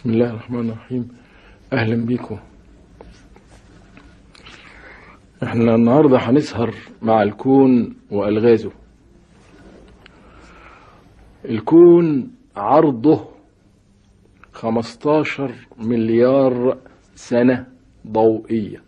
بسم الله الرحمن الرحيم أهلا بيكم احنا النهاردة هنسهر مع الكون وألغازه الكون عرضه 15 مليار سنة ضوئية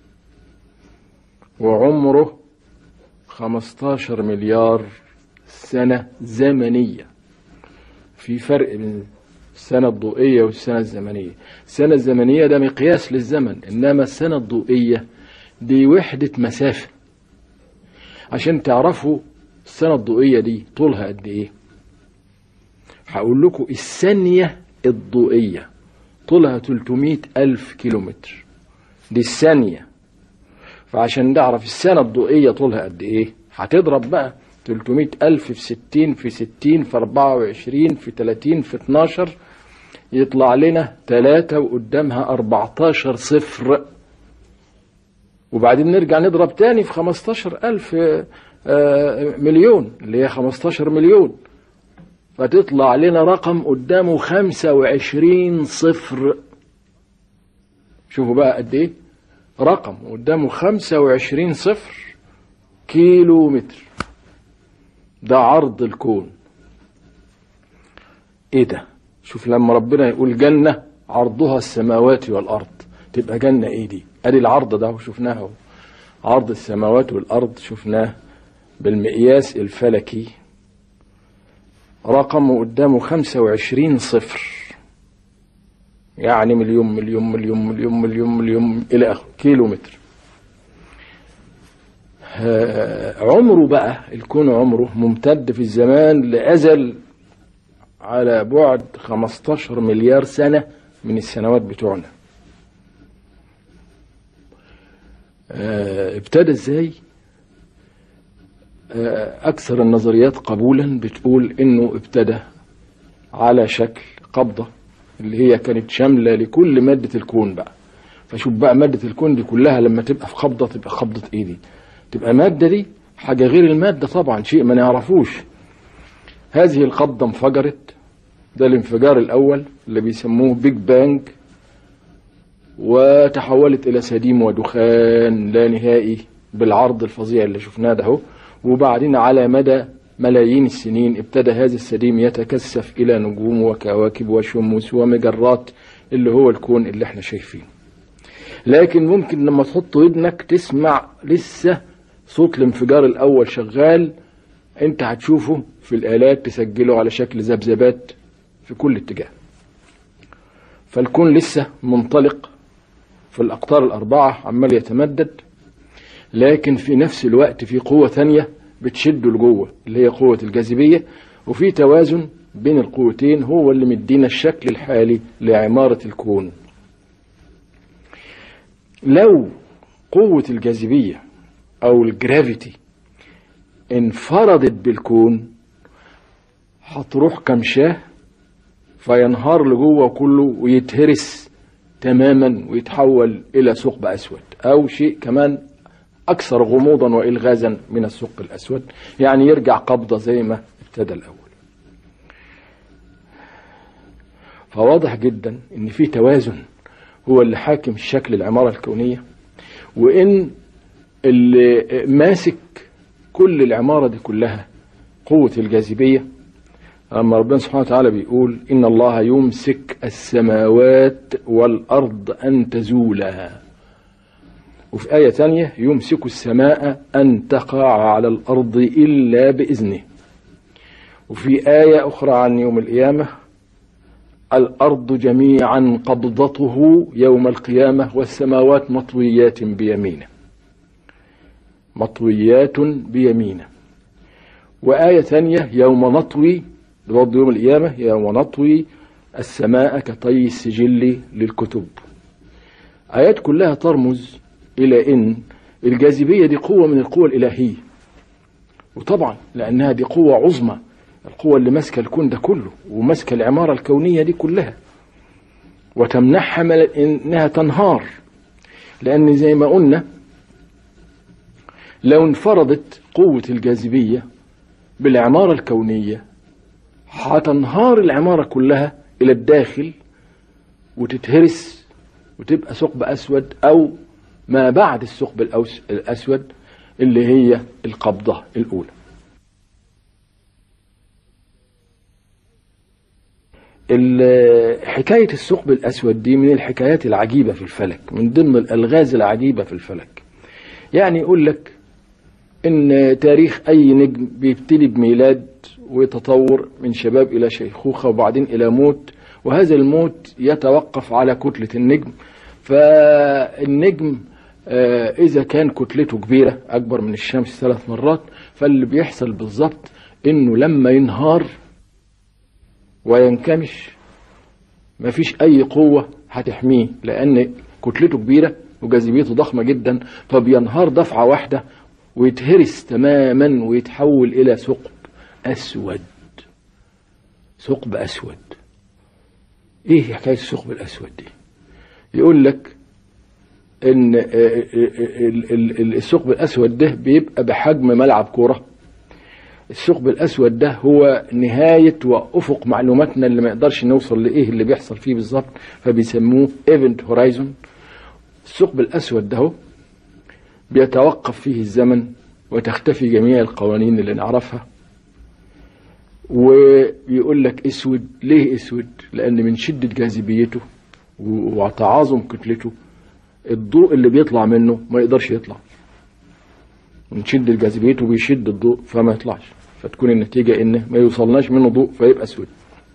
وعمره 15 مليار سنة زمنية في فرق بين السنة الضوئية والسنة الزمنية السنة الزمنية ده مقياس للزمن إنما السنة الضوئية دي وحدة مسافة عشان تعرفوا السنة الضوئية دي طولها قد إيه هقول لكم الثانية الضوئية طولها 300 ألف كيلومتر دي الثانية فعشان نعرف السنة الضوئية طولها قد إيه هتضرب بقى 300 ألف في 60 في 60 في 24 في 30 في 12 يطلع لنا 3 وقدامها 14 صفر وبعدين نرجع نضرب تاني في 15 ألف مليون اللي هي 15 مليون فتطلع لنا رقم قدامه 25 صفر شوفوا بقى قد ايه رقم قدامه 25 صفر كيلو متر ده عرض الكون ايه ده شوف لما ربنا يقول جنة عرضها السماوات والأرض تبقى جنة ايه دي ادي العرض ده شفناه اهو عرض السماوات والأرض شفناه بالمقياس الفلكي رقم قدامه 25 صفر يعني مليون مليون مليون مليون مليون مليون إلى آخره كيلو متر عمره بقى الكون عمره ممتد في الزمان لأزل على بعد 15 مليار سنة من السنوات بتوعنا ابتدى ازاي أكثر النظريات قبولا بتقول إنه ابتدى على شكل قبضة اللي هي كانت شاملة لكل مادة الكون بقى فشوف بقى مادة الكون دي كلها لما تبقى في قبضة تبقى قبضة إيه دي تبقى مادة دي حاجة غير المادة طبعا شيء ما نعرفوش هذه القبضة انفجرت ده الانفجار الأول اللي بيسموه بيج بانج وتحولت إلى سديم ودخان لا نهائي بالعرض الفظيع اللي شفناه ده اهو وبعدين على مدى ملايين السنين ابتدى هذا السديم يتكثف إلى نجوم وكواكب وشموس ومجرات اللي هو الكون اللي احنا شايفينه لكن ممكن لما تحط ودنك تسمع لسه صوت الانفجار الأول شغال انت هتشوفه في الآلات تسجله على شكل ذبذبات في كل اتجاه فالكون لسه منطلق في الأقطار الأربعة عمال يتمدد لكن في نفس الوقت في قوة ثانية بتشده لجوه اللي هي قوة الجاذبية وفي توازن بين القوتين هو اللي مدينا الشكل الحالي لعمارة الكون لو قوة الجاذبية أو الجرافيتي انفردت بالكون هتروح كمشاه فينهار لجوه كله ويتهرس تماما ويتحول إلى ثقب أسود أو شيء كمان أكثر غموضا وإلغازا من الثقب الأسود يعني يرجع قبضة زي ما ابتدى الأول فواضح جدا ان في توازن هو اللي حاكم الشكل العمارة الكونية وان اللي ماسك كل العمارة دي كلها قوة الجاذبية أما ربنا سبحانه وتعالى بيقول إن الله يمسك السماوات والأرض أن تزولا وفي آية ثانية يمسك السماء أن تقع على الأرض إلا بإذنه وفي آية أخرى عن يوم القيامة الأرض جميعا قبضته يوم القيامة والسماوات مطويات بيمينه مطويات بيمينه وآية ثانية يوم نطوي برضه يوم القيامة يوم نطوي السماء كطي السجل للكتب آيات كلها ترمز إلى إن الجاذبية دي قوة من القوى الإلهية وطبعا لأنها دي قوة عظمى القوة اللي ماسكة الكون ده كله وماسكة العمارة الكونية دي كلها وتمنحها من إنها تنهار لأن زي ما قلنا لو انفرضت قوة الجاذبية بالعمارة الكونية هتنهار العمارة كلها إلى الداخل وتتهرس وتبقى ثقب أسود أو ما بعد الثقب الأوس- الأسود اللي هي القبضة الأولى ال- حكاية الثقب الأسود دي من الحكايات العجيبة في الفلك من ضمن الألغاز العجيبة في الفلك يعني يقول لك إن تاريخ أي نجم بيبتدي بميلاد ويتطور من شباب إلى شيخوخة وبعدين إلى موت وهذا الموت يتوقف على كتلة النجم فالنجم آه، إذا كان كتلته كبيرة أكبر من الشمس ثلاث مرات فاللي بيحصل بالظبط إنه لما ينهار وينكمش مفيش أي قوة هتحميه لأن كتلته كبيرة وجاذبيته ضخمة جدا فبينهار دفعة واحدة ويتهرس تماما ويتحول إلى ثقب أسود ثقب أسود إيه حكاية الثقب الأسود دي يقول لك إن آه، آه، آه، ال- ال- ال- الثقب الأسود ده بيبقى بحجم ملعب كورة الثقب الأسود ده هو نهاية وأفق معلوماتنا اللي ما يقدرش نوصل لإيه اللي بيحصل فيه بالظبط فبيسموه ايفنت هورايزون الثقب الأسود ده هو بيتوقف فيه الزمن وتختفي جميع القوانين اللي نعرفها ويقول لك اسود ليه اسود لان من شدة جاذبيته و- وتعاظم كتلته الضوء اللي بيطلع منه ما يقدرش يطلع من شدة جاذبيته بيشد الضوء فما يطلعش فتكون النتيجة ان ما يوصلناش منه ضوء فيبقى اسود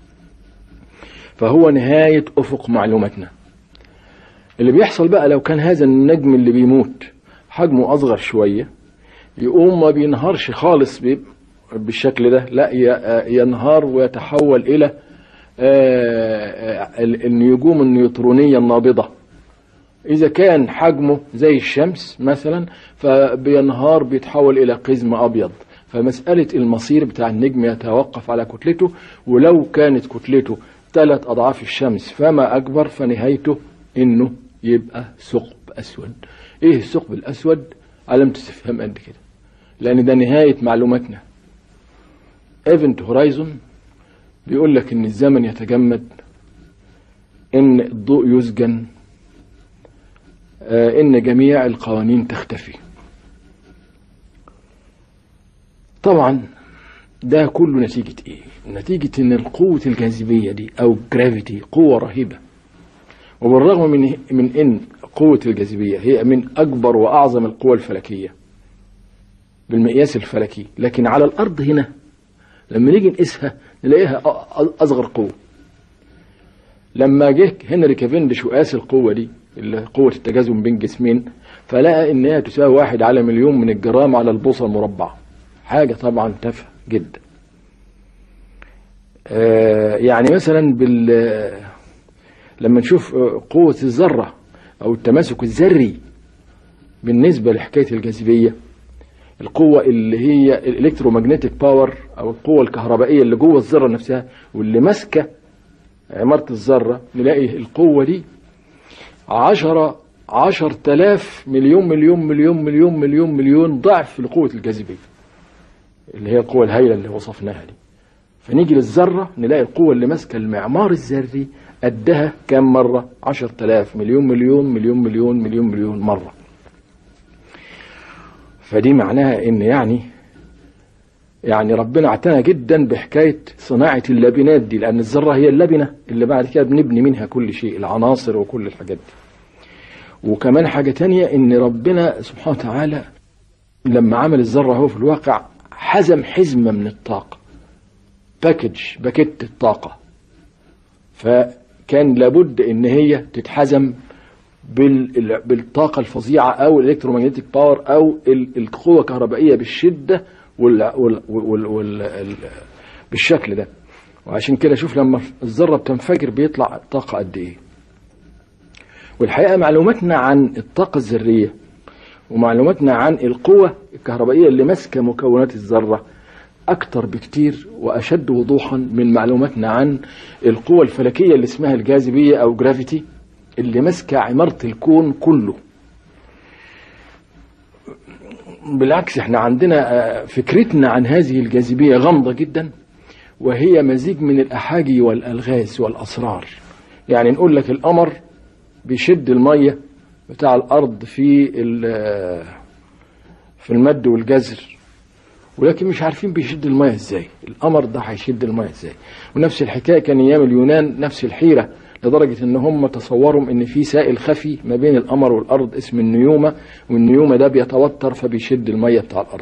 فهو نهاية افق معلوماتنا اللي بيحصل بقى لو كان هذا النجم اللي بيموت حجمه اصغر شوية يقوم ما بينهارش خالص بيبقى بالشكل ده لا ي- ينهار ويتحول الى آه، آه، النجوم النيوترونية النابضة إذا كان حجمه زي الشمس مثلا فبينهار بيتحول إلى قزم أبيض فمسألة المصير بتاع النجم يتوقف على كتلته ولو كانت كتلته ثلاث أضعاف الشمس فما أكبر فنهايته إنه يبقى ثقب أسود إيه الثقب الأسود علامة استفهام قد كده لأن ده نهاية معلوماتنا ايفنت هورايزون بيقول لك إن الزمن يتجمد إن الضوء يسجن آه، ان جميع القوانين تختفي طبعا ده كله نتيجة ايه نتيجة ان القوة الجاذبية دي او جرافيتي قوة رهيبة وبالرغم من من ان قوة الجاذبية هي من اكبر واعظم القوى الفلكية بالمقياس الفلكي لكن على الارض هنا لما نيجي نقيسها نلاقيها أ- أ- اصغر قوة لما جه هنري كافندش وقاس القوة دي اللي قوة التجاذب بين جسمين فلقى ان هي تساوي واحد على مليون من الجرام على البوصة المربعة حاجة طبعا تافهة جدا آه يعني مثلا بال لما نشوف آه، قوة الذرة او التماسك الذري بالنسبة لحكاية الجاذبية القوة اللي هي الالكترومagnetic باور او القوة الكهربائية اللي جوه الذرة نفسها واللي ماسكة عمارة الذرة نلاقي القوة دي عشرة عشر تلاف مليون مليون مليون مليون مليون مليون ضعف لقوة الجاذبية اللي هي القوة الهائلة اللي وصفناها دي فنيجي للذرة نلاقي القوة اللي ماسكة المعمار الذري قدها كام مرة عشر تلاف مليون مليون مليون مليون مليون مليون مرة فدي معناها ان يعني يعني ربنا اعتنى جدا بحكاية صناعة اللبنات دي لأن الذرة هي اللبنة اللي بعد كده بنبني منها كل شيء العناصر وكل الحاجات دي وكمان حاجة تانية إن ربنا سبحانه وتعالى لما عمل الذرة هو في الواقع حزم حزمة من الطاقة باكج باكيت الطاقة فكان لابد إن هي تتحزم بال- بالطاقة الفظيعة أو الإلكترومagnetic باور أو ال- القوة الكهربائية بالشدة وال وال وال وال ال- بالشكل ده وعشان كده شوف لما الذرة بتنفجر بيطلع طاقة قد إيه والحقيقة معلوماتنا عن الطاقة الذرية ومعلوماتنا عن القوة الكهربائية اللي ماسكة مكونات الذرة أكتر بكتير وأشد وضوحا من معلوماتنا عن القوة الفلكية اللي اسمها الجاذبية أو جرافيتي اللي ماسكة عمارة الكون كله بالعكس احنا عندنا آه، فكرتنا عن هذه الجاذبية غامضة جدا وهي مزيج من الأحاجي والألغاز والأسرار يعني نقول لك القمر بيشد المية بتاع الأرض في ال- في المد والجزر ولكن مش عارفين بيشد المية ازاي القمر ده هيشد المية ازاي ونفس الحكاية كان ايام اليونان نفس الحيرة لدرجة ان هم تصوروا ان في سائل خفي ما بين القمر والارض اسم النيومة والنيومة ده بيتوتر فبيشد المية بتاع الارض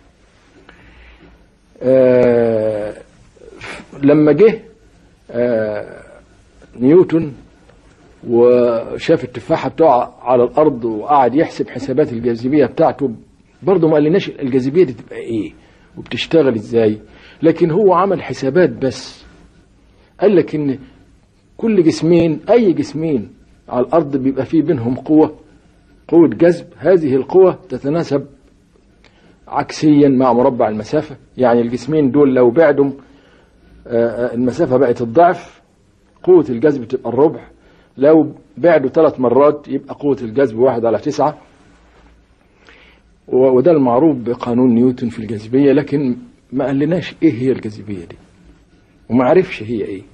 آه لما جه آه نيوتن وشاف التفاحة بتقع على الأرض وقعد يحسب حسابات الجاذبية بتاعته برضه ما قالناش الجاذبية دي تبقى إيه وبتشتغل إزاي لكن هو عمل حسابات بس قال لك إن كل جسمين أي جسمين على الأرض بيبقى فيه بينهم قوة قوة جذب هذه القوة تتناسب عكسيا مع مربع المسافة يعني الجسمين دول لو بعدوا آه، المسافة بقت الضعف قوة الجذب تبقى الربع لو بعدوا ثلاث مرات يبقى قوة الجذب واحد على تسعة و- وده المعروف بقانون نيوتن في الجاذبية لكن ما قالناش ايه هي الجاذبية دي وما عرفش هي ايه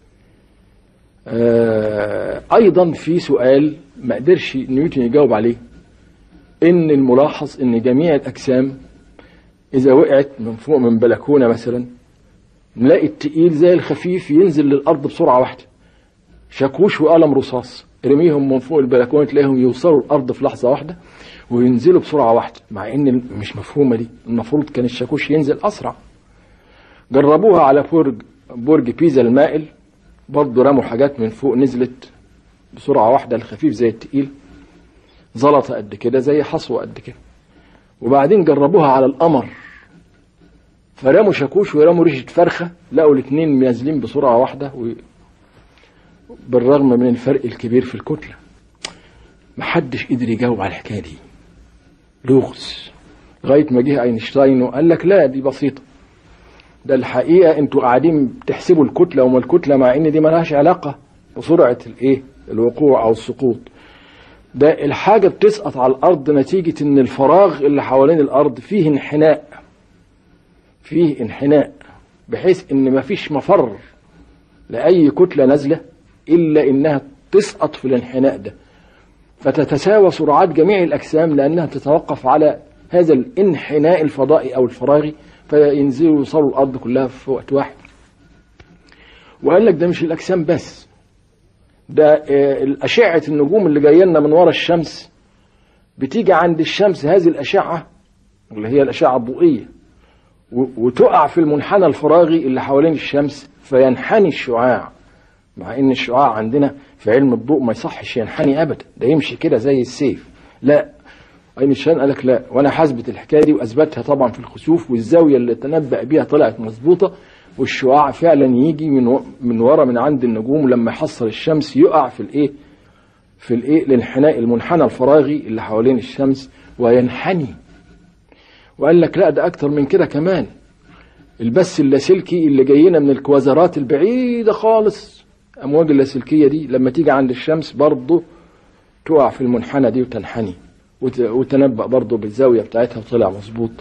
آه ايضا في سؤال ما قدرش نيوتن يجاوب عليه ان الملاحظ ان جميع الاجسام اذا وقعت من فوق من بلكونة مثلا نلاقي التقيل زي الخفيف ينزل للارض بسرعة واحدة شاكوش وقلم رصاص ارميهم من فوق البلكونه تلاقيهم يوصلوا الارض في لحظه واحده وينزلوا بسرعه واحده مع ان مش مفهومه دي المفروض كان الشاكوش ينزل اسرع جربوها على برج برج بيزا المائل برضه رموا حاجات من فوق نزلت بسرعه واحده الخفيف زي التقيل زلطه قد كده زي حصوه قد كده وبعدين جربوها على القمر فرموا شاكوش ورموا ريشه فرخه لقوا الاثنين نازلين بسرعه واحده و... بالرغم من الفرق الكبير في الكتلة محدش قدر يجاوب على الحكاية دي لغز لغاية ما جه اينشتاين وقال لك لا دي بسيطة ده الحقيقة انتوا قاعدين بتحسبوا الكتلة وما الكتلة مع ان دي ملهاش علاقة بسرعة الايه الوقوع او السقوط ده الحاجة بتسقط على الارض نتيجة ان الفراغ اللي حوالين الارض فيه انحناء فيه انحناء بحيث ان مفيش مفر لأي كتلة نازلة إلا إنها تسقط في الانحناء ده فتتساوى سرعات جميع الأجسام لأنها تتوقف على هذا الانحناء الفضائي أو الفراغي فينزلوا يوصلوا الأرض كلها في وقت واحد وقال لك ده مش الأجسام بس ده آه، الأشعة النجوم اللي جاية لنا من ورا الشمس بتيجي عند الشمس هذه الأشعة اللي هي الأشعة الضوئية و- وتقع في المنحنى الفراغي اللي حوالين الشمس فينحني الشعاع مع ان الشعاع عندنا في علم الضوء ما يصحش ينحني ابدا ده يمشي كده زي السيف لا اينشتاين قال لك لا وانا حاسبت الحكايه دي واثبتها طبعا في الخسوف والزاويه اللي تنبأ بيها طلعت مظبوطه والشعاع فعلا يجي من و- من ورا من عند النجوم لما يحصل الشمس يقع في الايه في الايه الانحناء المنحنى الفراغي اللي حوالين الشمس وينحني وقال لك لا ده اكتر من كده كمان البث اللاسلكي اللي جاينا من الكوازرات البعيده خالص امواج اللاسلكيه دي لما تيجي عند الشمس برضه تقع في المنحنى دي وتنحني وت- وتنبأ برضه بالزاويه بتاعتها وطلع مظبوط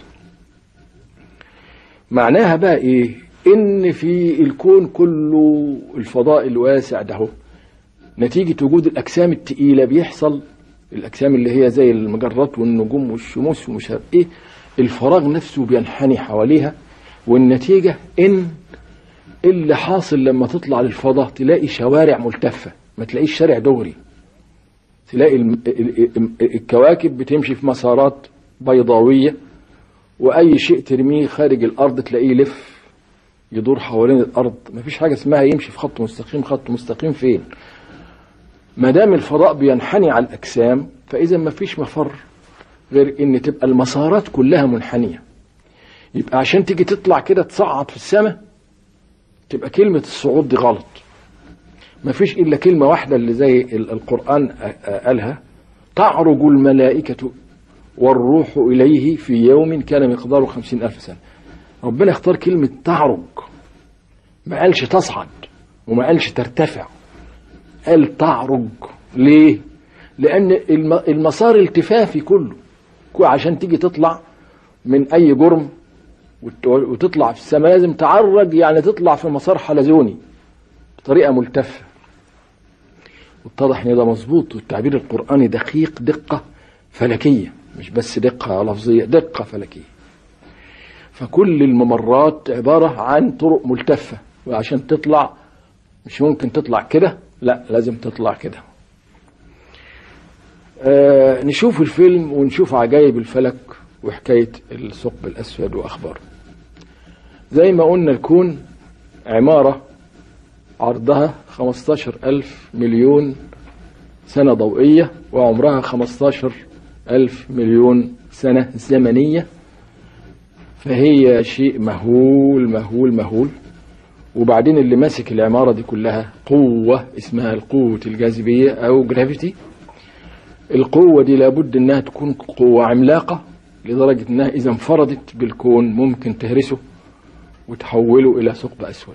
معناها بقى ايه ان في الكون كله الفضاء الواسع ده هو نتيجة وجود الأجسام التقيلة بيحصل الأجسام اللي هي زي المجرات والنجوم والشموس ومش عارف إيه الفراغ نفسه بينحني حواليها والنتيجة إن اللي حاصل لما تطلع للفضاء تلاقي شوارع ملتفة ما تلاقيش شارع دغري تلاقي الم- ال- ال- الكواكب بتمشي في مسارات بيضاوية وأي شيء ترميه خارج الأرض تلاقيه يلف يدور حوالين الأرض مفيش حاجة اسمها يمشي في خط مستقيم خط مستقيم فين ما دام الفضاء بينحني على الأجسام فإذا مفيش مفر غير إن تبقى المسارات كلها منحنية يبقى عشان تيجي تطلع كده تصعد في السماء تبقى كلمة الصعود دي غلط مفيش إلا كلمة واحدة اللي زي ال- القرآن آ- آ- قالها تعرج الملائكة والروح إليه في يوم كان مقداره خمسين ألف سنة ربنا اختار كلمة تعرج ما قالش تصعد وما قالش ترتفع قال تعرج ليه لأن الم- المسار التفافي كله كو- عشان تيجي تطلع من أي جرم وت- وتطلع في السماء لازم تعرج يعني تطلع في مسار حلزوني بطريقة ملتفة اتضح ان ده مظبوط والتعبير القرآني دقيق دقة فلكية مش بس دقة لفظية دقة فلكية فكل الممرات عبارة عن طرق ملتفة وعشان تطلع مش ممكن تطلع كده لا لازم تطلع كده آه نشوف الفيلم ونشوف عجائب الفلك وحكاية الثقب الأسود وأخباره زي ما قلنا الكون عمارة عرضها 15 ألف مليون سنة ضوئية وعمرها 15 ألف مليون سنة زمنية فهي شيء مهول مهول مهول وبعدين اللي ماسك العمارة دي كلها قوة اسمها القوة الجاذبية أو جرافيتي القوة دي لابد انها تكون قوة عملاقة لدرجة انها اذا انفردت بالكون ممكن تهرسه وتحوله الى ثقب اسود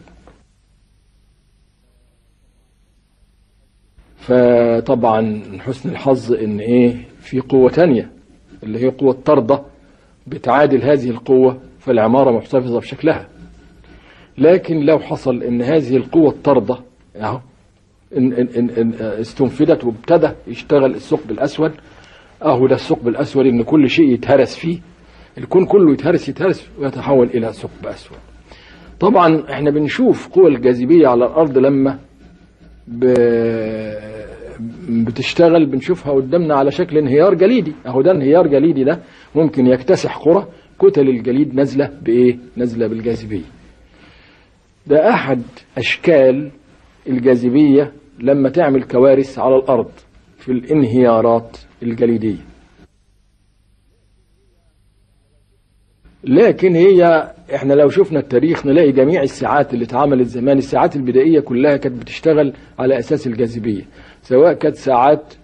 فطبعا من حسن الحظ ان ايه في قوة تانية اللي هي قوة طردة بتعادل هذه القوة فالعمارة محتفظة بشكلها لكن لو حصل ان هذه القوة الطردة اهو إن, إن, إن, إن استنفدت وابتدى يشتغل الثقب الأسود أهو ده الثقب الأسود إن كل شيء يتهرس فيه الكون كله يتهرس يتهرس ويتحول إلى ثقب أسود طبعا احنا بنشوف قوى الجاذبية على الأرض لما ب... بتشتغل بنشوفها قدامنا على شكل انهيار جليدي اهو ده انهيار جليدي ده ممكن يكتسح قرى كتل الجليد نازلة بإيه نازلة بالجاذبية ده أحد أشكال الجاذبية لما تعمل كوارث على الأرض في الانهيارات الجليدية لكن هي احنا لو شفنا التاريخ نلاقي جميع الساعات اللي اتعملت زمان الساعات البدائية كلها كانت بتشتغل على أساس الجاذبية سواء كانت ساعات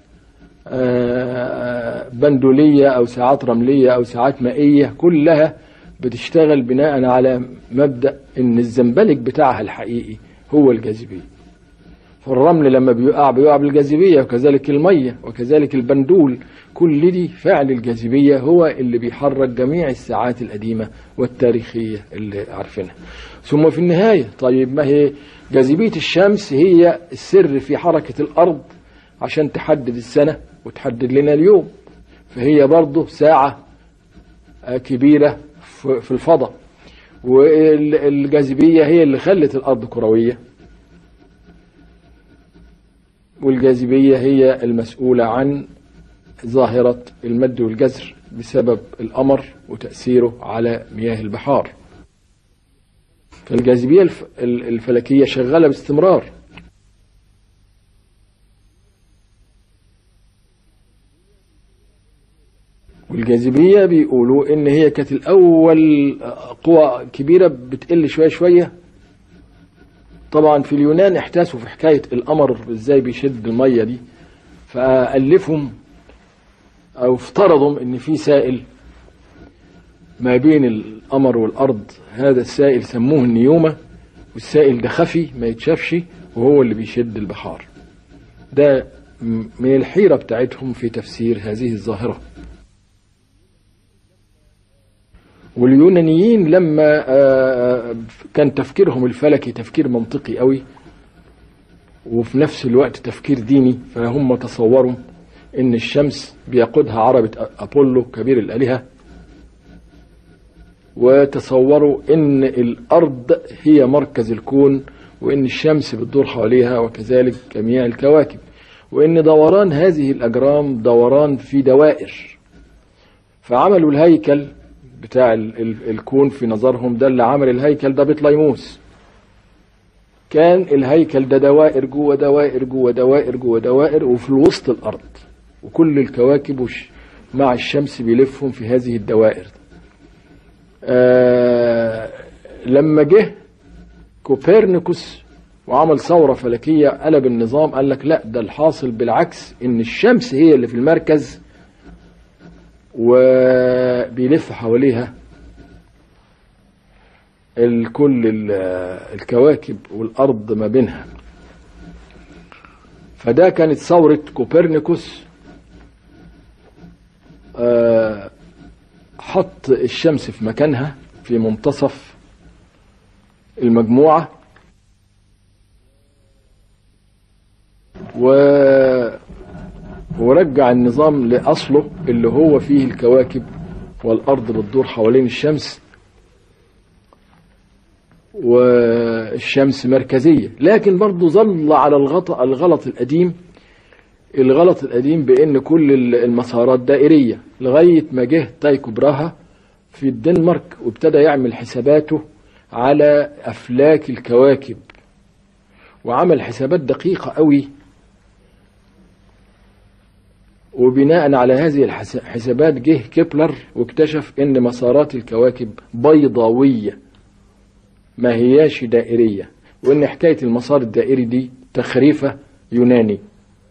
بندولية أو ساعات رملية أو ساعات مائية كلها بتشتغل بناء على مبدأ إن الزنبلك بتاعها الحقيقي هو الجاذبية فالرمل لما بيقع بيقع بالجاذبية وكذلك المية وكذلك البندول كل دي فعل الجاذبية هو اللي بيحرك جميع الساعات القديمة والتاريخية اللي عارفينها ثم في النهاية طيب ما هي جاذبية الشمس هي السر في حركة الأرض عشان تحدد السنة وتحدد لنا اليوم فهي برضه ساعة كبيرة في الفضاء والجاذبية هي اللي خلت الأرض كروية والجاذبية هي المسؤولة عن ظاهرة المد والجزر بسبب القمر وتأثيره على مياه البحار فالجاذبية الفلكية شغالة باستمرار والجاذبية بيقولوا إن هي كانت الأول قوة كبيرة بتقل شوية شوية طبعا في اليونان احتاسوا في حكاية القمر ازاي بيشد المية دي فألفهم أو افترضوا إن في سائل ما بين القمر والأرض هذا السائل سموه النيومة والسائل ده خفي ما يتشافش وهو اللي بيشد البحار ده من الحيرة بتاعتهم في تفسير هذه الظاهرة واليونانيين لما كان تفكيرهم الفلكي تفكير منطقي قوي وفي نفس الوقت تفكير ديني فهم تصوروا ان الشمس بيقودها عربة ابولو كبير الالهة وتصوروا ان الارض هي مركز الكون وان الشمس بتدور حواليها وكذلك جميع الكواكب وان دوران هذه الاجرام دوران في دوائر فعملوا الهيكل بتاع الكون في نظرهم ده اللي عمل الهيكل ده بطليموس كان الهيكل ده دوائر جوه دوائر جوه دوائر جوه دوائر وفي الوسط الارض وكل الكواكب وش مع الشمس بيلفهم في هذه الدوائر آه لما جه كوبرنيكوس وعمل ثورة فلكية قلب النظام قال لك لا ده الحاصل بالعكس ان الشمس هي اللي في المركز وبيلف حواليها الكل الكواكب والأرض ما بينها فده كانت ثورة كوبرنيكوس حط الشمس في مكانها في منتصف المجموعة و ورجع النظام لأصله اللي هو فيه الكواكب والأرض بتدور حوالين الشمس والشمس مركزية لكن برضه ظل على الغلط, الغلط القديم الغلط القديم بأن كل المسارات دائرية لغاية ما جه تايكو براها في الدنمارك وابتدى يعمل حساباته على أفلاك الكواكب وعمل حسابات دقيقة قوي وبناء على هذه الحسابات جه كيبلر واكتشف ان مسارات الكواكب بيضاوية ما هياش دائرية وان حكاية المسار الدائري دي تخريفة يوناني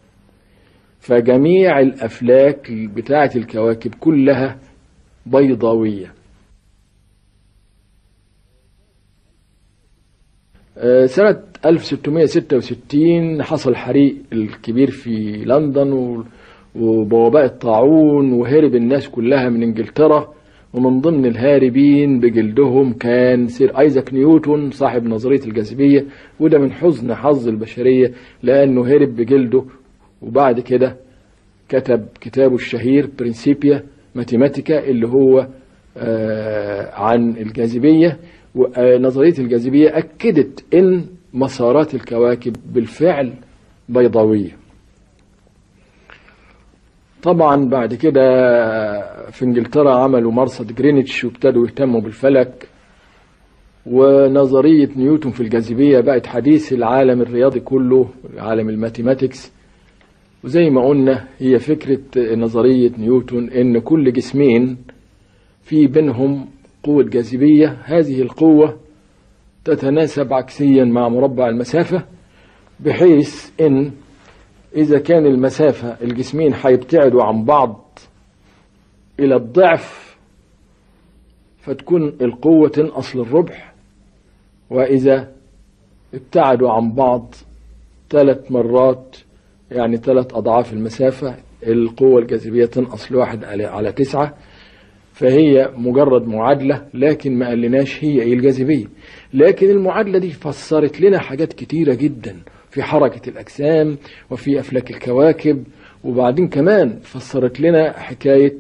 فجميع الافلاك بتاعة الكواكب كلها بيضاوية سنة 1666 حصل حريق الكبير في لندن وبوباء الطاعون وهرب الناس كلها من انجلترا ومن ضمن الهاربين بجلدهم كان سير ايزاك نيوتن صاحب نظريه الجاذبيه وده من حزن حظ البشريه لانه هرب بجلده وبعد كده كتب كتابه الشهير برنسيبيا ماتيماتيكا اللي هو آه عن الجاذبيه ونظريه الجاذبيه اكدت ان مسارات الكواكب بالفعل بيضاويه طبعا بعد كده في انجلترا عملوا مرصد جرينتش وابتدوا يهتموا بالفلك ونظرية نيوتن في الجاذبية بقت حديث العالم الرياضي كله عالم الماتيماتكس وزي ما قلنا هي فكرة نظرية نيوتن ان كل جسمين في بينهم قوة جاذبية هذه القوة تتناسب عكسيا مع مربع المسافة بحيث ان إذا كان المسافة الجسمين هيبتعدوا عن بعض إلى الضعف فتكون القوة تنقص للربع وإذا ابتعدوا عن بعض ثلاث مرات يعني ثلاث أضعاف المسافة القوة الجاذبية تنقص لواحد على تسعة فهي مجرد معادلة لكن ما قالناش هي ايه الجاذبية لكن المعادلة دي فسرت لنا حاجات كتيرة جدا في حركة الأجسام وفي أفلاك الكواكب وبعدين كمان فسرت لنا حكاية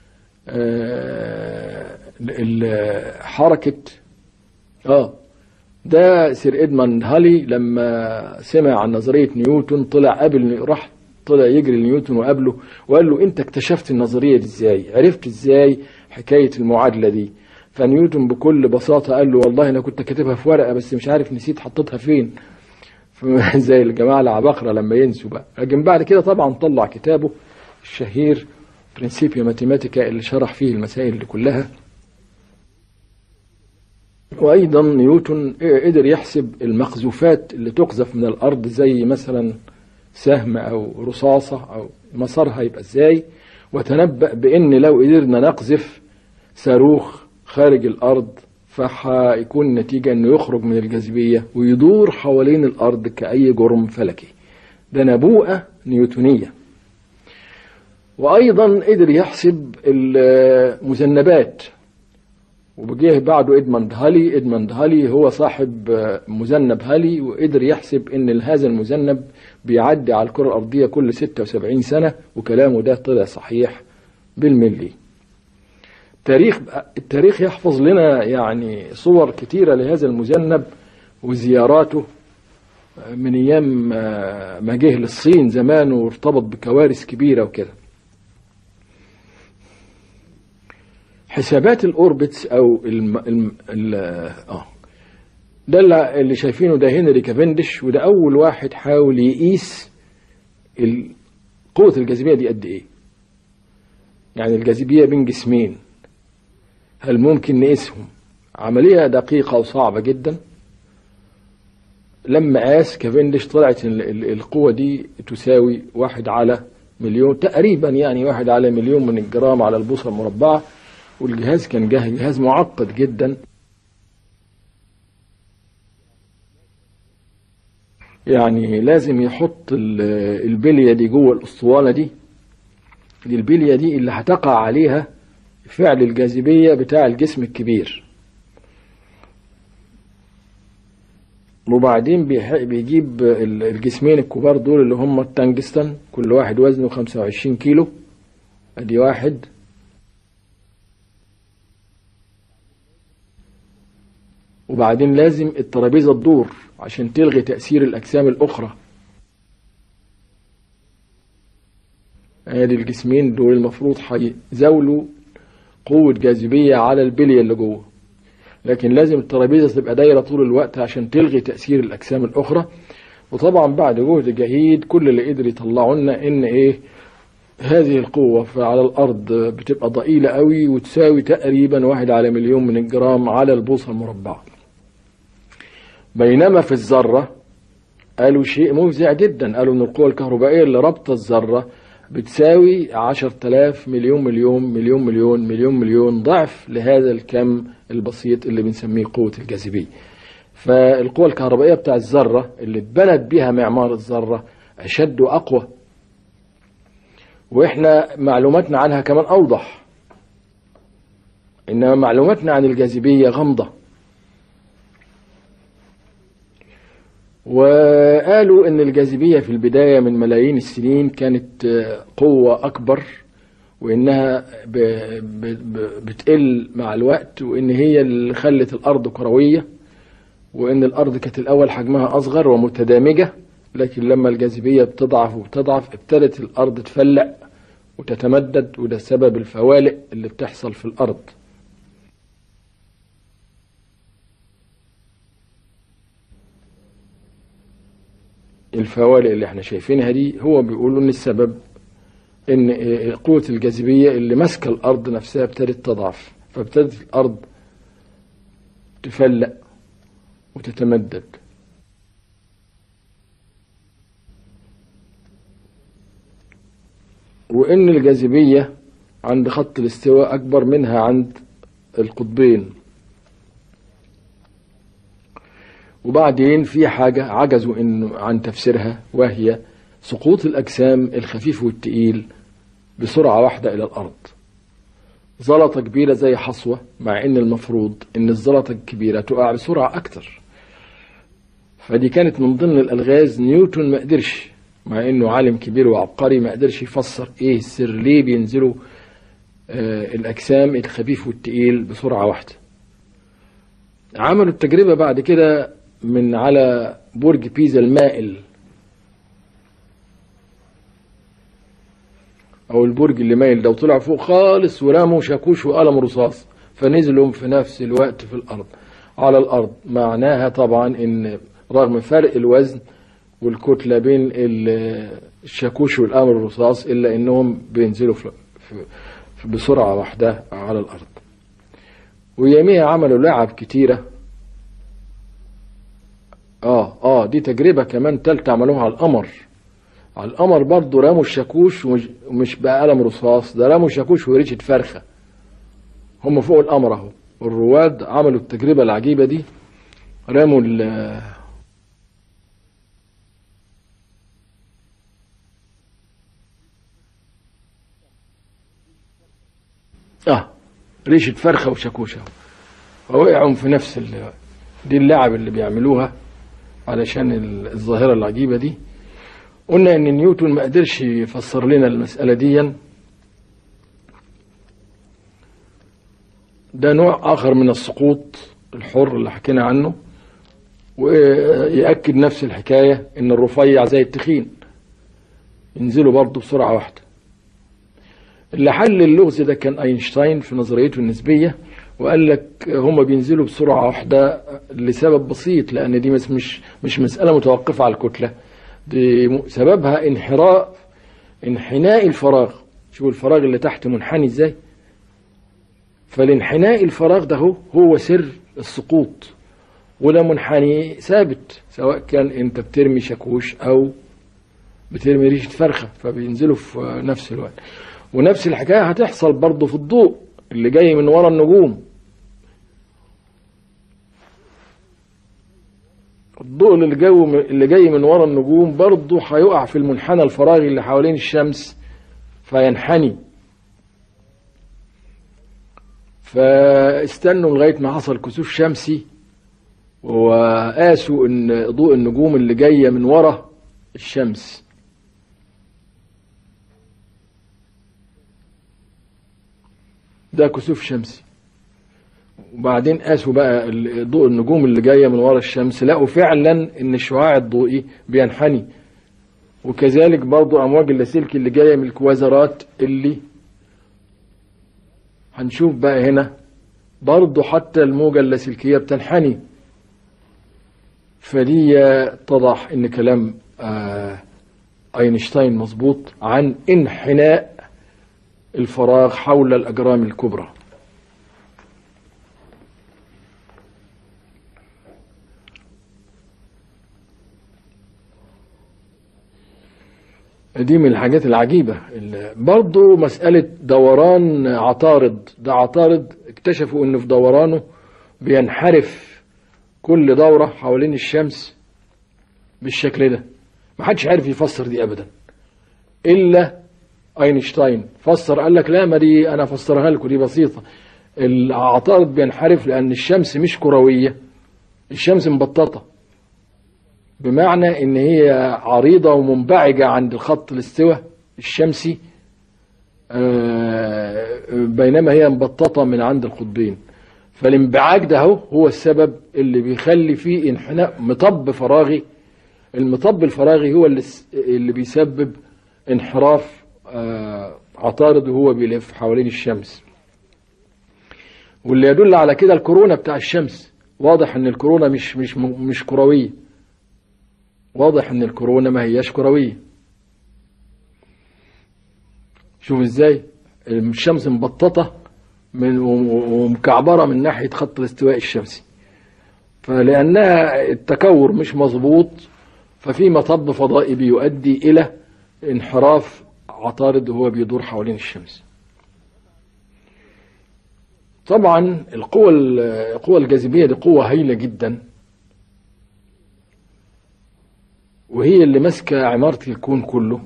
حركة اه ده سير ادموند هالي لما سمع عن نظرية نيوتن طلع قبل راح طلع يجري لنيوتن وقابله وقال له انت اكتشفت النظرية دي ازاي عرفت ازاي حكاية المعادلة دي فنيوتن بكل بساطة قال له والله انا كنت كاتبها في ورقة بس مش عارف نسيت حطيتها فين زي الجماعة العباقرة لما ينسوا بقى لكن بعد كده طبعا طلع كتابه الشهير برنسيبيا ماتيماتيكا اللي شرح فيه المسائل دي كلها وأيضا نيوتن قدر يحسب المقذوفات اللي تقذف من الأرض زي مثلا سهم أو رصاصة أو مسارها يبقى إزاي وتنبأ بأن لو قدرنا نقذف صاروخ خارج الأرض فهيكون النتيجة انه يخرج من الجاذبية ويدور حوالين الارض كأي جرم فلكي ده نبوءة نيوتونية وايضا قدر يحسب المذنبات وبجيه بعده ادموند هالي ادموند هالي هو صاحب مذنب هالي وقدر يحسب ان هذا المذنب بيعدي على الكرة الارضية كل 76 سنة وكلامه ده طلع صحيح بالملي التاريخ التاريخ يحفظ لنا يعني صور كتيرة لهذا المذنب وزياراته من ايام ما جه للصين زمان وارتبط بكوارث كبيرة وكده حسابات الاوربتس او الم... الم... ال... اه ده اللي شايفينه ده هنري كافندش وده اول واحد حاول يقيس ال... قوة الجاذبية دي قد ايه يعني الجاذبية بين جسمين هل ممكن نقيسهم عملية دقيقة وصعبة جدا لما قاس كافندش طلعت القوة دي تساوي واحد على مليون تقريبا يعني واحد على مليون من الجرام على البوصة المربعة والجهاز كان جهاز معقد جدا يعني لازم يحط البلية دي جوه الاسطوانة دي دي البلية دي اللي هتقع عليها فعل الجاذبية بتاع الجسم الكبير وبعدين بيح- بيجيب ال- الجسمين الكبار دول اللي هم التنجستن كل واحد وزنه 25 كيلو ادي واحد وبعدين لازم الترابيزة تدور عشان تلغي تأثير الأجسام الأخرى ادي الجسمين دول المفروض هيزاولوا قوة جاذبية على البلية اللي جوه لكن لازم الترابيزة تبقى دايرة طول الوقت عشان تلغي تأثير الأجسام الأخرى وطبعا بعد جهد جهيد كل اللي قدر يطلعوا لنا إن إيه هذه القوة على الأرض بتبقى ضئيلة قوي وتساوي تقريبا واحد على مليون من الجرام على البوصة المربعة بينما في الذرة قالوا شيء مفزع جدا قالوا ان القوة الكهربائية اللي رابطة الذرة بتساوي عشر تلاف مليون مليون مليون مليون مليون مليون ضعف لهذا الكم البسيط اللي بنسميه قوة الجاذبية فالقوة الكهربائية بتاع الذرة اللي اتبنت بها معمار الذرة أشد وأقوى وإحنا معلوماتنا عنها كمان أوضح إنما معلوماتنا عن الجاذبية غامضة وقالوا ان الجاذبية في البداية من ملايين السنين كانت آه، قوة اكبر وانها ب- ب- ب- بتقل مع الوقت وان هي اللي خلت الارض كروية وان الارض كانت الاول حجمها اصغر ومتدامجة لكن لما الجاذبية بتضعف وبتضعف ابتدت الارض تفلق وتتمدد وده سبب الفوالق اللي بتحصل في الارض الفوالق اللي احنا شايفينها دي هو بيقولوا ان السبب ان قوة الجاذبية اللي ماسكة الارض نفسها ابتدت تضعف فابتدت الارض تفلق وتتمدد وان الجاذبية عند خط الاستواء اكبر منها عند القطبين وبعدين في حاجة عجزوا إنه عن تفسيرها وهي سقوط الأجسام الخفيف والتقيل بسرعة واحدة إلى الأرض زلطة كبيرة زي حصوة مع إن المفروض إن الزلطة الكبيرة تقع بسرعة أكتر فدي كانت من ضمن الألغاز نيوتن ما قدرش مع إنه عالم كبير وعبقري ما قدرش يفسر إيه السر ليه بينزلوا آه الأجسام الخفيف والتقيل بسرعة واحدة عملوا التجربة بعد كده من على برج بيزا المائل او البرج اللي مايل ده وطلع فوق خالص ورموا شاكوش وقلم رصاص فنزلوا في نفس الوقت في الارض على الارض معناها طبعا ان رغم فرق الوزن والكتله بين ال- الشاكوش والقلم الرصاص الا انهم بينزلوا في في- في- بسرعه واحده على الارض ويوميها عملوا لعب كتيره اه اه دي تجربة كمان تالتة عملوها على القمر على القمر برضه رموا الشاكوش ومش ومش بقلم رصاص ده رموا الشاكوش وريشة فرخة هم فوق القمر اهو الرواد عملوا التجربة العجيبة دي رموا ال اه ريشة فرخة وشاكوش اهو فوقعوا في نفس ال... دي اللعب اللي بيعملوها علشان ال- الظاهرة العجيبة دي قلنا ان نيوتن ما قدرش يفسر لنا المسألة دي ده نوع آخر من السقوط الحر اللي حكينا عنه ويأكد نفس الحكاية ان الرفيع زي التخين ينزلوا برضه بسرعة واحدة اللي حل اللغز ده كان اينشتاين في نظريته النسبية وقال لك هم بينزلوا بسرعة واحدة لسبب بسيط لأن دي مش مش مش مسألة متوقفة على الكتلة دي م- سببها انحراء انحناء الفراغ شوفوا الفراغ اللي تحت منحني ازاي فالانحناء الفراغ ده هو هو سر السقوط وده منحني ثابت سواء كان انت بترمي شاكوش او بترمي ريشة فرخة فبينزلوا في نفس الوقت ونفس الحكاية هتحصل برضه في الضوء اللي جاي من ورا النجوم الضوء اللي جو اللي جاي من ورا النجوم برضه هيقع في المنحنى الفراغي اللي حوالين الشمس فينحني فاستنوا لغاية ما حصل كسوف شمسي وقاسوا ان ضوء النجوم اللي جايه من ورا الشمس ده كسوف شمسي وبعدين قاسوا بقى ال- ضوء النجوم اللي جايه من ورا الشمس لقوا فعلا ان الشعاع الضوئي بينحني وكذلك برضو امواج اللاسلكي اللي جايه من الكوازرات اللي هنشوف بقى هنا برضو حتى الموجة اللاسلكية بتنحني فدي اتضح ان كلام آه اينشتاين مظبوط عن انحناء الفراغ حول الاجرام الكبرى دي من الحاجات العجيبة ال- برضو مسألة دوران عطارد ده عطارد اكتشفوا انه في دورانه بينحرف كل دورة حوالين الشمس بالشكل ده محدش عارف يفسر دي ابدا الا اينشتاين فسر قال لك لا ما دي انا افسرها لكم دي بسيطة العطارد بينحرف لان الشمس مش كروية الشمس مبططة بمعنى ان هي عريضة ومنبعجة عند الخط الاستواء الشمسي آه، بينما هي مبططة من عند القطبين فالانبعاج ده هو هو السبب اللي بيخلي فيه انحناء مطب فراغي المطب الفراغي هو اللي, س- اللي بيسبب انحراف آه، عطارد وهو بيلف حوالين الشمس واللي يدل على كده الكورونا بتاع الشمس واضح ان الكورونا مش مش مش كرويه واضح ان الكورونا ما هياش كرويه شوف ازاي الشمس مبططه من ومكعبره من ناحيه خط الاستواء الشمسي فلانها التكور مش مظبوط ففي مطب فضائي بيؤدي الى انحراف عطارد وهو بيدور حوالين الشمس طبعا القوة القوة الجاذبية دي قوة هائلة جدا وهي اللي ماسكة عمارة الكون كله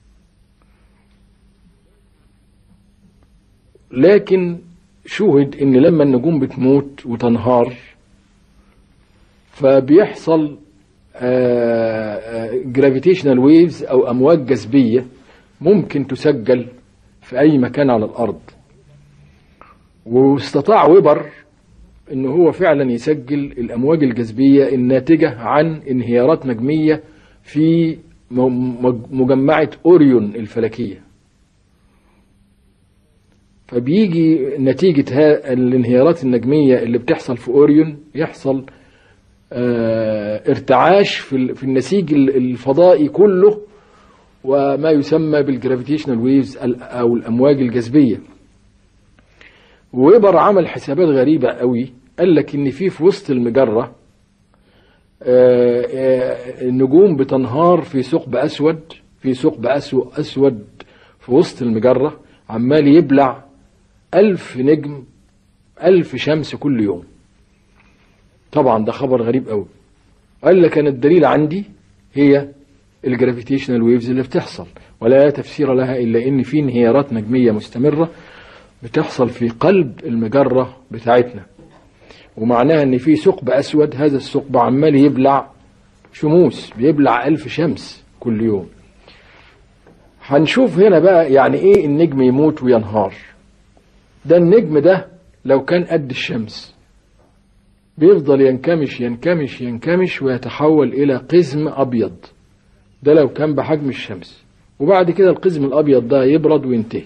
لكن شوهد ان لما النجوم بتموت وتنهار فبيحصل جرافيتيشنال ويفز او امواج جاذبيه ممكن تسجل في اي مكان على الارض واستطاع ويبر ان هو فعلا يسجل الامواج الجاذبيه الناتجه عن انهيارات نجميه في مجمعه اوريون الفلكيه فبيجي نتيجة الانهيارات النجمية اللي بتحصل في أوريون يحصل اه ارتعاش في, في النسيج الفضائي كله وما يسمى بالجرافيتيشنال ويفز أو الأمواج الجاذبية ويبر عمل حسابات غريبة قوي قال لك إن في في وسط المجرة اه اه النجوم بتنهار في ثقب أسود في ثقب أسود في وسط المجرة عمال يبلع ألف نجم ألف شمس كل يوم طبعا ده خبر غريب قوي قال لك أنا الدليل عندي هي الجرافيتيشنال ويفز اللي بتحصل ولا تفسير لها إلا إن في انهيارات نجمية مستمرة بتحصل في قلب المجرة بتاعتنا ومعناها إن في ثقب أسود هذا الثقب عمال يبلع شموس بيبلع ألف شمس كل يوم هنشوف هنا بقى يعني إيه النجم يموت وينهار ده النجم ده لو كان قد الشمس بيفضل ينكمش ينكمش ينكمش ويتحول إلى قزم أبيض ده لو كان بحجم الشمس وبعد كده القزم الأبيض ده يبرد وينتهي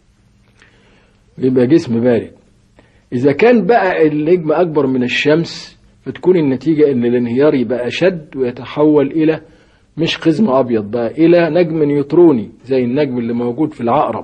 يبقى جسم بارد إذا كان بقى النجم أكبر من الشمس فتكون النتيجة إن الانهيار يبقى أشد ويتحول إلى مش قزم أبيض بقى إلى نجم نيوتروني زي النجم اللي موجود في العقرب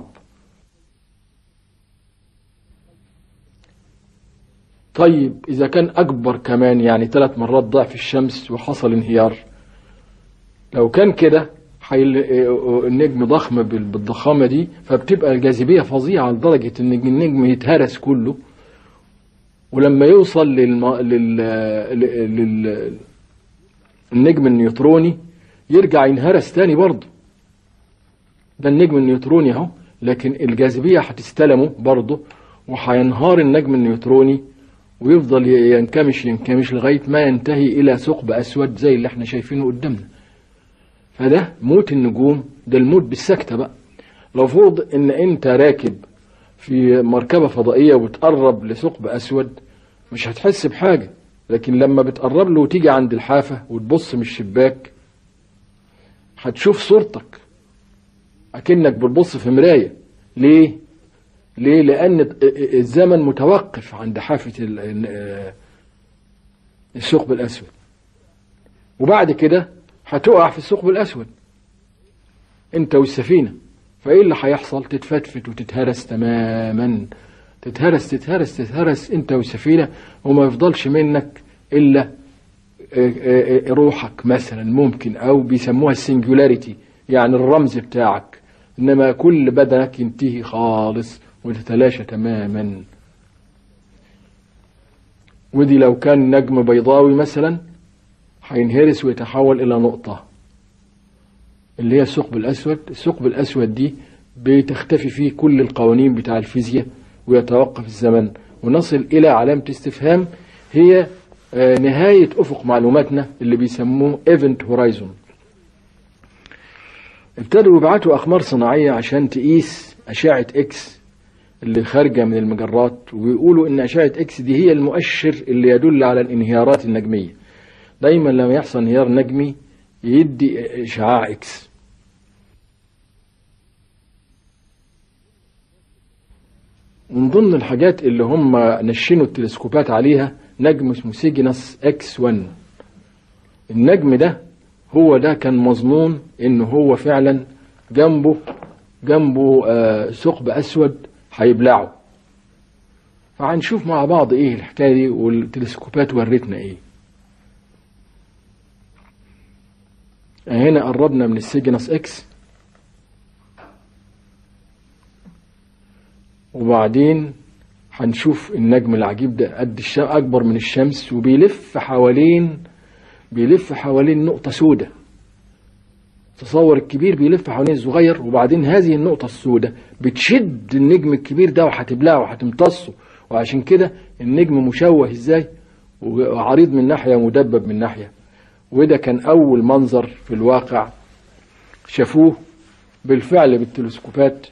طيب إذا كان أكبر كمان يعني ثلاث مرات ضعف الشمس وحصل انهيار لو كان كده النجم ضخم بالضخامة دي فبتبقى الجاذبية فظيعة لدرجة إن النجم يتهرس كله ولما يوصل للم... لل... لل... النجم النيوتروني يرجع ينهرس تاني برضه ده النجم النيوتروني اهو لكن الجاذبية هتستلمه برضه وهينهار النجم النيوتروني ويفضل ينكمش ينكمش لغاية ما ينتهي إلى ثقب أسود زي اللي احنا شايفينه قدامنا فده موت النجوم ده الموت بالسكتة بقى لو فرض ان انت راكب في مركبة فضائية وتقرب لثقب أسود مش هتحس بحاجة لكن لما بتقرب له وتيجي عند الحافة وتبص من الشباك هتشوف صورتك أكنك بتبص في مراية ليه؟ ليه؟ لأن الزمن متوقف عند حافة الثقب الأسود وبعد كده هتقع في الثقب الأسود أنت والسفينة فإيه اللي هيحصل؟ تتفتفت وتتهرس تماما تتهرس تتهرس تتهرس أنت والسفينة وما يفضلش منك إلا روحك مثلا ممكن أو بيسموها السنجولاريتي يعني الرمز بتاعك إنما كل بدنك ينتهي خالص وتتلاشى تماما ودي لو كان نجم بيضاوي مثلا هينهرس ويتحول إلى نقطة اللي هي الثقب الأسود الثقب الأسود دي بتختفي فيه كل القوانين بتاع الفيزياء ويتوقف الزمن ونصل إلى علامة استفهام هي نهاية أفق معلوماتنا اللي بيسموه ايفنت هورايزون ابتدوا يبعتوا أقمار صناعية عشان تقيس أشعة إكس اللي خارجة من المجرات ويقولوا إن أشعة إكس دي هي المؤشر اللي يدل على الانهيارات النجمية دايما لما يحصل انهيار نجمي يدي إشعاع إكس من ضمن الحاجات اللي هم نشنوا التلسكوبات عليها نجم اسمه سيجنس اكس 1 النجم ده هو ده كان مظنون ان هو فعلا جنبه جنبه آه ثقب اسود هيبلعه فهنشوف مع بعض ايه الحكايه دي والتلسكوبات ورتنا ايه هنا قربنا من السيجنس اكس وبعدين هنشوف النجم العجيب ده قد الشمس اكبر من الشمس وبيلف حوالين بيلف حوالين نقطة سودة تصور الكبير بيلف حوالين الصغير وبعدين هذه النقطة السوداء بتشد النجم الكبير ده وهتبلعه وهتمتصه وعشان كده النجم مشوه ازاي وعريض من ناحية ومدبب من ناحية وده كان أول منظر في الواقع شافوه بالفعل بالتلسكوبات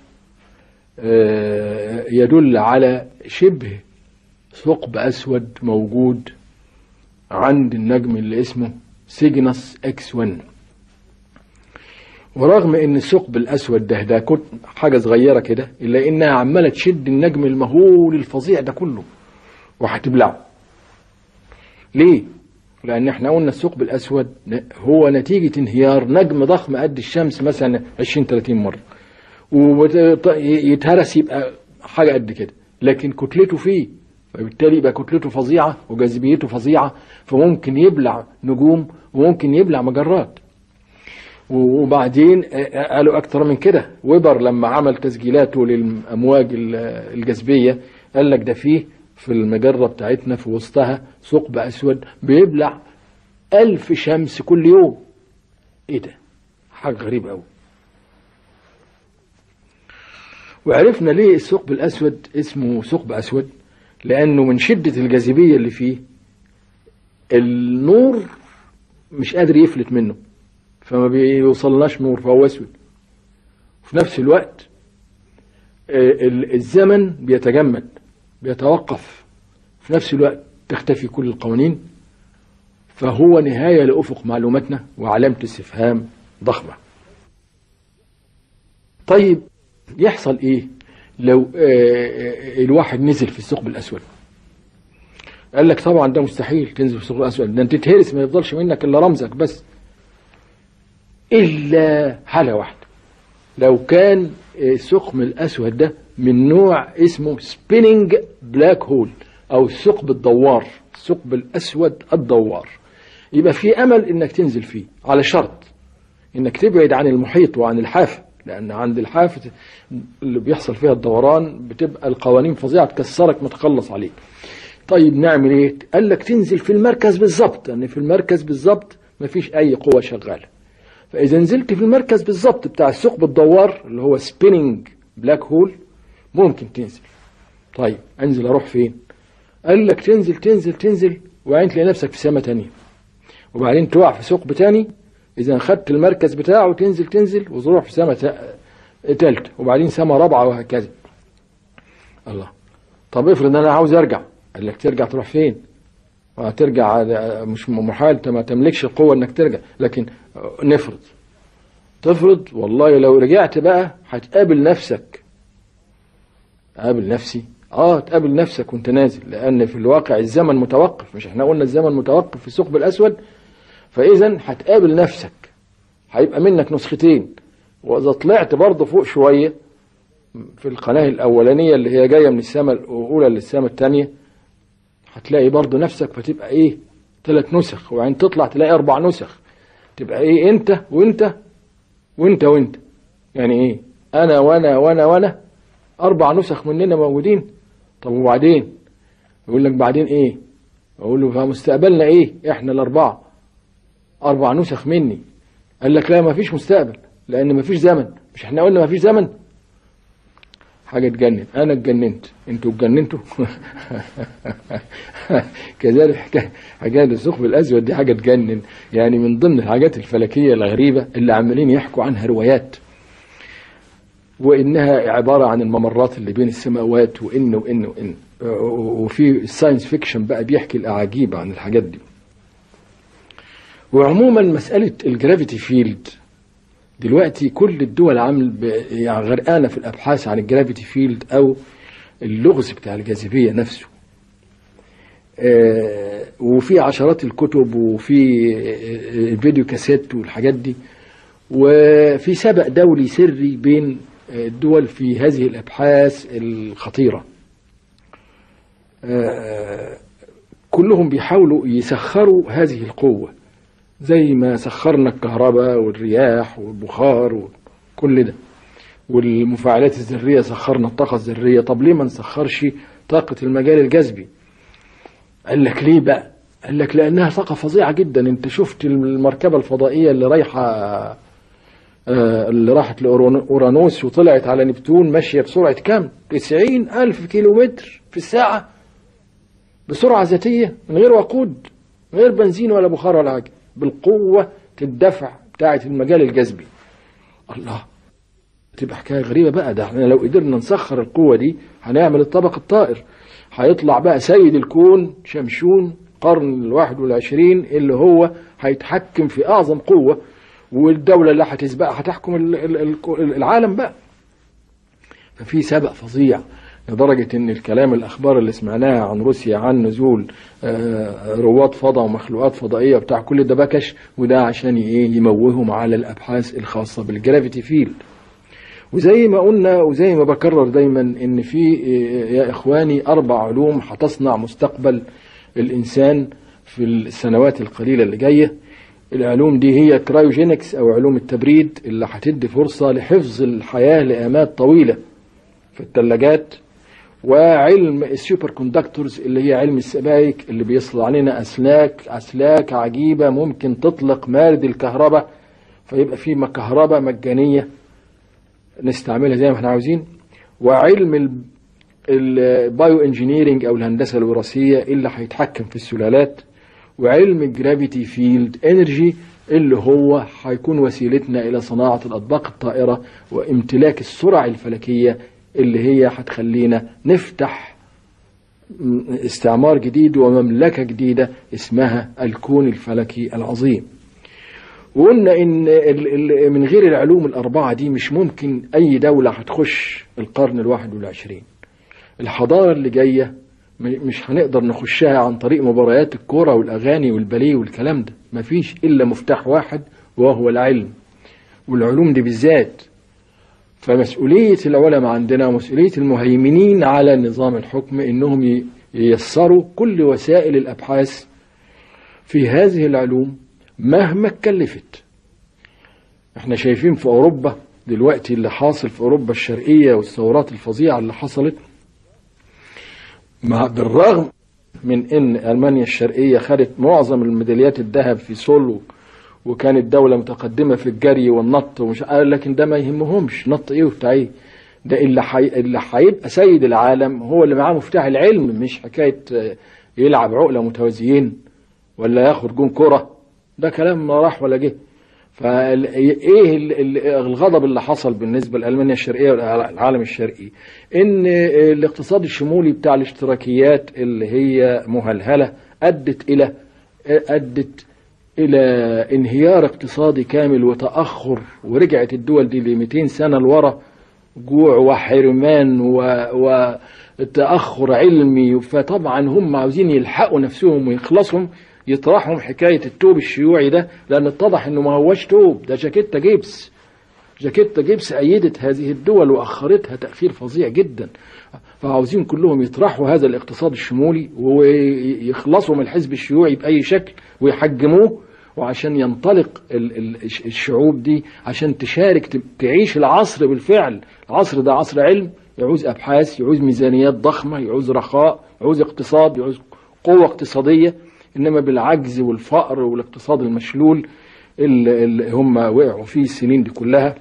يدل على شبه ثقب أسود موجود عند النجم اللي اسمه سيجنس اكس 1 ورغم ان الثقب الاسود ده ده كنت حاجه صغيره كده الا انها عماله تشد النجم المهول الفظيع ده كله وهتبلعه ليه لان احنا قلنا الثقب الاسود هو نتيجه انهيار نجم ضخم قد الشمس مثلا 20 30 مره ويتهرس يبقى حاجة قد كده لكن كتلته فيه فبالتالي يبقى كتلته فظيعة وجاذبيته فظيعة فممكن يبلع نجوم وممكن يبلع مجرات وبعدين قالوا أكتر من كده ويبر لما عمل تسجيلاته للأمواج الجاذبية قال لك ده فيه في المجرة بتاعتنا في وسطها ثقب أسود بيبلع ألف شمس كل يوم إيه ده حاجة غريبة أوي وعرفنا ليه الثقب الأسود اسمه ثقب أسود لأنه من شدة الجاذبية اللي فيه النور مش قادر يفلت منه فما بيوصلناش نور فهو أسود وفي نفس الوقت الزمن بيتجمد بيتوقف في نفس الوقت تختفي كل القوانين فهو نهاية لأفق معلوماتنا وعلامة استفهام ضخمة طيب يحصل ايه لو الواحد نزل في الثقب الاسود قال لك طبعا ده مستحيل تنزل في الثقب الاسود ده انت تتهرس ما يفضلش منك الا رمزك بس الا حاله واحده لو كان الثقب الاسود ده من نوع اسمه سبيننج بلاك هول او الثقب الدوار الثقب الاسود الدوار يبقى في امل انك تنزل فيه على شرط انك تبعد عن المحيط وعن الحافه لان عند الحافه اللي بيحصل فيها الدوران بتبقى القوانين فظيعه تكسرك ما تخلص عليك طيب نعمل ايه قال لك تنزل في المركز بالظبط لان يعني في المركز بالظبط مفيش اي قوه شغاله فاذا نزلت في المركز بالظبط بتاع الثقب الدوار اللي هو سبيننج بلاك هول ممكن تنزل طيب انزل اروح فين قال لك تنزل تنزل تنزل وبعدين تلاقي نفسك في سما تانية وبعدين تقع في ثقب تاني اذا خدت المركز بتاعه تنزل تنزل وتروح في سما تا- تالتة وبعدين سما رابعة وهكذا الله طب افرض ان انا عاوز ارجع قال لك ترجع تروح فين وهترجع مش محال انت ما تملكش القوة انك ترجع لكن نفرض تفرض والله لو رجعت بقى هتقابل نفسك قابل نفسي اه تقابل نفسك وانت نازل لان في الواقع الزمن متوقف مش احنا قلنا الزمن متوقف في الثقب الاسود فاذا هتقابل نفسك هيبقى منك نسختين واذا طلعت برضه فوق شويه في القناه الاولانيه اللي هي جايه من السماء الاولى للسماء الثانيه هتلاقي برضه نفسك فتبقى ايه ثلاث نسخ وبعدين تطلع تلاقي اربع نسخ تبقى ايه انت وانت وانت وانت يعني ايه انا وانا وانا وانا اربع نسخ مننا موجودين طب وبعدين يقول لك بعدين ايه اقول له فمستقبلنا ايه احنا الاربعه اربع نسخ مني قال لك لا ما فيش مستقبل لان ما فيش زمن مش احنا قلنا ما فيش زمن حاجه تجنن انا اتجننت انتوا اتجننتوا كذلك حكايه حكايه الثقب الاسود دي حاجه تجنن يعني من ضمن الحاجات الفلكيه الغريبه اللي عمالين يحكوا عنها روايات وانها عباره عن الممرات اللي بين السماوات وان وان وان وفي الساينس فيكشن بقى بيحكي الاعاجيب عن الحاجات دي وعموما مساله الجرافيتي فيلد دلوقتي كل الدول عامل ب- يعني غرقانه في الابحاث عن الجرافيتي فيلد او اللغز بتاع الجاذبيه نفسه آه، وفي عشرات الكتب وفي آه، فيديو كاسيت والحاجات دي وفي سبق دولي سري بين الدول في هذه الابحاث الخطيره آه، كلهم بيحاولوا يسخروا هذه القوه زي ما سخرنا الكهرباء والرياح والبخار وكل ده والمفاعلات الذريه سخرنا الطاقه الذريه طب ليه ما نسخرش طاقه المجال الجذبي قال لك ليه بقى قال لك لانها طاقه فظيعه جدا انت شفت المركبه الفضائيه اللي رايحه آه، اللي راحت لأورانوس وطلعت على نبتون ماشية بسرعة كام؟ 90 ألف كيلومتر في الساعة بسرعة ذاتية من غير وقود من غير بنزين ولا بخار ولا حاجة بالقوة الدفع بتاعة المجال الجذبي الله تبقى حكاية غريبة بقى ده احنا لو قدرنا نسخر القوة دي هنعمل الطبق الطائر هيطلع بقى سيد الكون شمشون قرن الواحد والعشرين اللي هو هيتحكم في أعظم قوة والدولة اللي هتسبقها هتحكم ال- ال- ال- العالم بقى ففي سبق فظيع لدرجة ان الكلام الاخبار اللي سمعناها عن روسيا عن نزول آه، رواد فضاء ومخلوقات فضائية بتاع كل ده بكش وده عشان ايه يموههم على الابحاث الخاصة بالجرافيتي فيلد وزي ما قلنا وزي ما بكرر دايما ان في آه، يا اخواني اربع علوم هتصنع مستقبل الانسان في السنوات القليلة اللي جاية العلوم دي هي كرايوجينكس او علوم التبريد اللي هتدي فرصة لحفظ الحياة لآمات طويلة في الثلاجات وعلم السوبر كوندكتورز اللي هي علم السبائك اللي بيصل علينا اسلاك اسلاك عجيبة ممكن تطلق مارد الكهرباء فيبقى في م- كهرباء مجانية نستعملها زي ما احنا عاوزين وعلم البايو انجينيرنج او الهندسة الوراثية اللي هيتحكم في السلالات وعلم الجرافيتي فيلد انرجي اللي هو هيكون وسيلتنا الى صناعه الاطباق الطائره وامتلاك السرع الفلكيه اللي هي هتخلينا نفتح م- استعمار جديد ومملكه جديده اسمها الكون الفلكي العظيم. وقلنا ان ال- ال- من غير العلوم الاربعه دي مش ممكن اي دوله هتخش القرن الواحد والعشرين. الحضاره اللي جايه م- مش هنقدر نخشها عن طريق مباريات الكوره والاغاني والباليه والكلام ده مفيش الا مفتاح واحد وهو العلم والعلوم دي بالذات فمسؤوليه العلماء عندنا ومسؤوليه المهيمنين على نظام الحكم انهم ي- ييسروا كل وسائل الابحاث في هذه العلوم مهما اتكلفت احنا شايفين في اوروبا دلوقتي اللي حاصل في اوروبا الشرقيه والثورات الفظيعه اللي حصلت مع بالرغم من ان المانيا الشرقيه خدت معظم الميداليات الذهب في سولو وكانت دولة متقدمة في الجري والنط ومش قال لكن ده ما يهمهمش نط ايه وبتاع ايه ده اللي حي... اللي هيبقى سيد العالم هو اللي معاه مفتاح العلم مش حكايه آه، يلعب عقله متوازيين ولا ياخد جون كره ده كلام ما راح ولا جه فايه ال- ال- الغضب اللي حصل بالنسبه لالمانيا الشرقيه والعالم الشرقي ان الاقتصاد الشمولي بتاع الاشتراكيات اللي هي مهلهله ادت الى ادت الى انهيار اقتصادي كامل وتاخر ورجعت الدول دي ل 200 سنه لورا جوع وحرمان و... وتاخر علمي فطبعا هم عاوزين يلحقوا نفسهم ويخلصهم يطرحهم حكايه التوب الشيوعي ده لان اتضح انه ما هوش توب ده جاكيتا جيبس جاكيتا جيبس أيدت هذه الدول وأخرتها تأخير فظيع جدا فعاوزين كلهم يطرحوا هذا الاقتصاد الشمولي ويخلصوا من الحزب الشيوعي بأي شكل ويحجموه وعشان ينطلق ال- ال- الش- الشعوب دي عشان تشارك ت- تعيش العصر بالفعل العصر ده عصر علم يعوز أبحاث يعوز ميزانيات ضخمة يعوز رخاء يعوز اقتصاد يعوز قوة اقتصادية إنما بالعجز والفقر والاقتصاد المشلول اللي اللي هم وقعوا فيه السنين دي كلها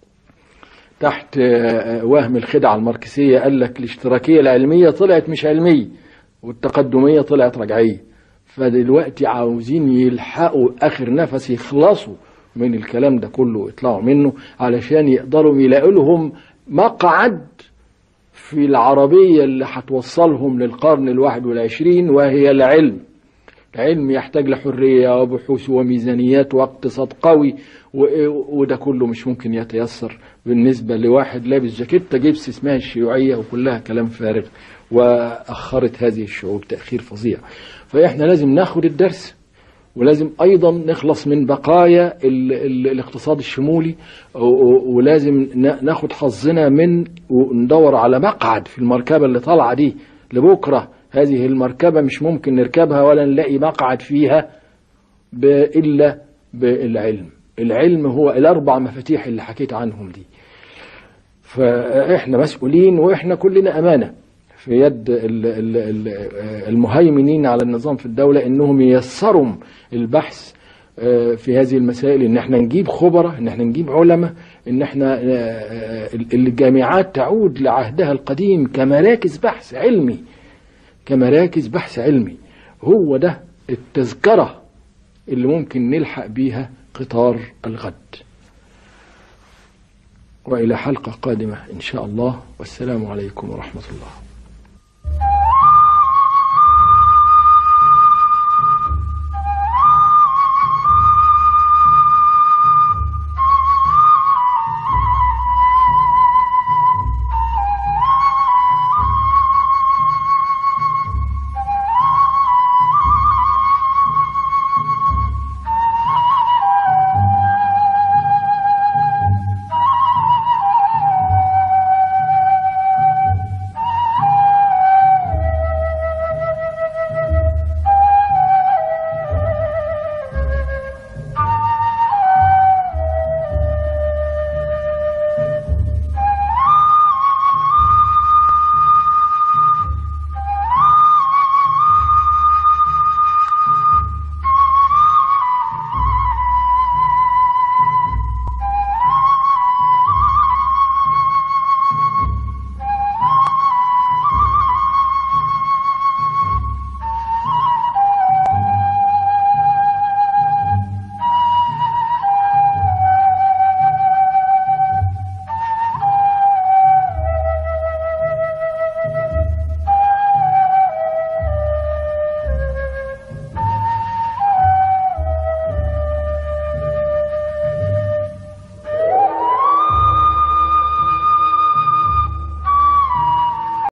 تحت آه، وهم الخدعة الماركسية قال لك الاشتراكية العلمية طلعت مش علمية والتقدمية طلعت رجعية فدلوقتي عاوزين يلحقوا آخر نفس يخلصوا من الكلام ده كله ويطلعوا منه علشان يقدروا يلاقوا لهم مقعد في العربية اللي هتوصلهم للقرن الواحد والعشرين وهي العلم العلم يحتاج لحرية وبحوث وميزانيات واقتصاد قوي و- وده كله مش ممكن يتيسر بالنسبة لواحد لابس جاكيتة جيبس اسمها الشيوعية وكلها كلام فارغ وأخرت هذه الشعوب تأخير فظيع فإحنا لازم ناخد الدرس ولازم أيضا نخلص من بقايا ال ال الاقتصاد الشمولي و- و- ولازم ن- ناخد حظنا من وندور على مقعد في المركبة اللي طالعة دي لبكرة هذه المركبة مش ممكن نركبها ولا نلاقي مقعد فيها ب- إلا بالعلم العلم هو الأربع مفاتيح اللي حكيت عنهم دي فإحنا مسؤولين وإحنا كلنا أمانة في يد ال- ال- ال- المهيمنين على النظام في الدولة إنهم ييسروا البحث آه، في هذه المسائل ان احنا نجيب خبراء ان احنا نجيب علماء ان احنا آه، آه، الجامعات تعود لعهدها القديم كمراكز بحث علمي كمراكز بحث علمي هو ده التذكرة اللي ممكن نلحق بيها قطار الغد وإلى حلقة قادمة إن شاء الله والسلام عليكم ورحمة الله